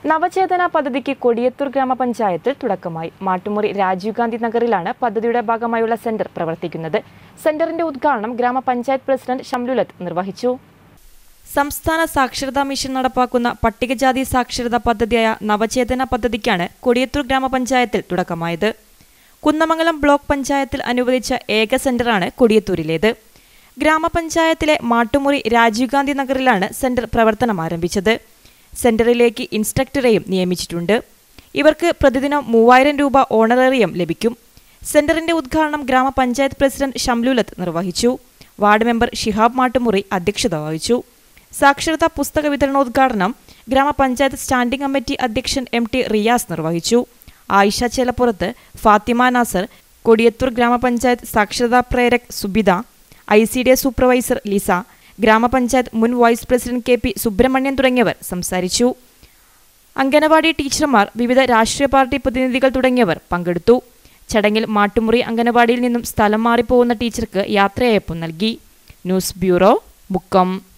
നവചേതന പദ്ധതിക്ക് കൊടിയത്തൂർ ഗ്രാമപഞ്ചായത്തിൽ തുടക്കമായി മാട്ടുമുറി രാജീവ് ഗാന്ധി നഗറിലാണ് പദ്ധതിയുടെ ഭാഗമായുള്ള സെന്റർ പ്രവർത്തിക്കുന്നത് സെന്ററിന്റെ ഉദ്ഘാടനം ഗ്രാമപഞ്ചായത്ത് പ്രസിഡന്റ് ഷംലുലത്ത് നിർവഹിച്ചു സംസ്ഥാന സാക്ഷരതാ മിഷൻ നടപ്പാക്കുന്ന പട്ടികജാതി സാക്ഷരതാ പദ്ധതിയായ നവചേതന പദ്ധതിക്കാണ് കൊടിയത്തൂർ ഗ്രാമപഞ്ചായത്തിൽ തുടക്കമായത് കുന്നമംഗലം ബ്ലോക്ക് പഞ്ചായത്തിൽ അനുവദിച്ച ഏക സെന്ററാണ് കൊടിയത്തൂരിലേത് ഗ്രാമപഞ്ചായത്തിലെ മാട്ടുമുറി രാജീവ് ഗാന്ധി നഗറിലാണ് സെന്റർ പ്രവർത്തനം ആരംഭിച്ചത് സെന്ററിലേക്ക് ഇൻസ്ട്രക്ടറെയും നിയമിച്ചിട്ടുണ്ട് ഇവർക്ക് പ്രതിദിനം മൂവായിരം രൂപ ഓണറേറിയം ലഭിക്കും സെന്ററിന്റെ ഉദ്ഘാടനം ഗ്രാമപഞ്ചായത്ത് പ്രസിഡന്റ് ഷംലുലത്ത് നിർവഹിച്ചു വാർഡ് മെമ്പർ ഷിഹാബ് മാട്ടുമുറി അധ്യക്ഷത വഹിച്ചു സാക്ഷരതാ പുസ്തക വിതരണോദ്ഘാടനം ഗ്രാമപഞ്ചായത്ത് സ്റ്റാൻഡിംഗ് കമ്മിറ്റി അധ്യക്ഷൻ എം ടി റിയാസ് നിർവഹിച്ചു ആയിഷ ചേലപ്പുറത്ത് ഫാത്തിമ നാസർ കൊടിയത്തൂർ ഗ്രാമപഞ്ചായത്ത് സാക്ഷരതാ പ്രേരക് Subitha I C D S supervisor Lisa ഗ്രാമപഞ്ചായത്ത് മുൻ vice president K P Subrahmanian തുടങ്ങിയവർ സംസാരിച്ചു അംഗനവാടി ടീച്ചർമാർ വിവിധ രാഷ്ട്രീയ പാർട്ടി പ്രതിനിധികൾ തുടങ്ങിയവർ പങ്കെടുത്തു ചടങ്ങിൽ മാട്ടുമുറി അംഗനവാടിയിൽ നിന്നും സ്ഥലം മാറിപ്പോകുന്ന ടീച്ചർക്ക് യാത്രയയപ്പും നൽകി ന്യൂസ് ബ്യൂറോ മുക്കം